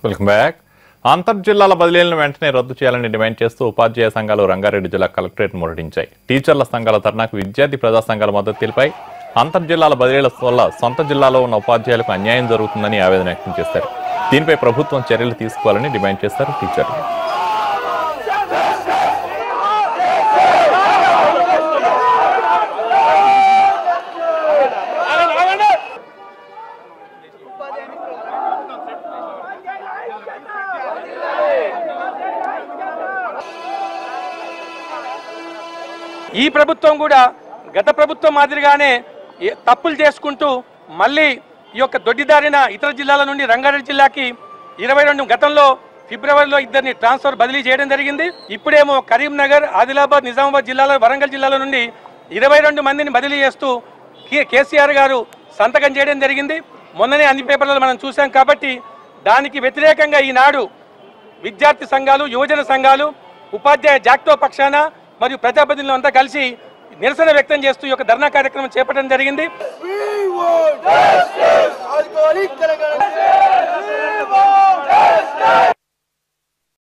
Welcome back అంతర్జిల్లాల బదిలీలను వెంటనే రద్దు చేయాలని డిమాండ్ చేస్తూ ఉపాధ్యాయ సంఘాలు రంగారెడ్డి జిల్లా కలెక్టరేట్ మురడించాయి టీచర్ల సంఘాల ధర్నాకు విద్యార్థి ప్రజా సంఘాల మద్దతు తెలిపాయి అంతర్జిల్లాల బదిలీల వల్ల సొంత జిల్లాలో ఉన్న ఉపాధ్యాయులకు అన్యాయం జరుగుతుందని ఆవేదన వ్యక్తం చేశారు దీనిపై ప్రభుత్వం చర్యలు తీసుకోవాలని డిమాండ్ చేశారు టీచర్లు ఈ ప్రభుత్వం కూడా గత ప్రభుత్వం మాదిరిగానే ఏ- తప్పులు చేసుకుంటూ మళ్ళీ ఈ యొక్క దొడ్డిదారిన ఇతర జిల్లాల నుండి రంగారెడ్డి జిల్లాకి ఇరవై రెండు గతంలో ఫిబ్రవరిలో ఇద్దరిని ట్రాన్స్ఫర్ బదిలీ చేయడం జరిగింది ఇప్పుడేమో కరీంనగర్ ఆదిలాబాద్ నిజామాబాద్ జిల్లాలో వరంగల్ జిల్లాల నుండి ఇరవై రెండు మందిని బదిలీ చేస్తూ కే- కేసీఆర్ గారు సంతకం చేయడం జరిగింది మొన్ననే అన్ని పేపర్లలో మనం చూసాం కాబట్టి దానికి వ్యతిరేకంగా ఈనాడు విద్యార్థి సంఘాలు యువజన సంఘాలు ఉపాధ్యాయ జాక్టో పక్షాన మరియు ప్రజాప్రతినిధులు అంతా కలిసి నిరసన వ్యక్తం చేస్తూ ఈ యొక్క ధర్నా కార్యక్రమం చేపట్టడం జరిగింది We want justice!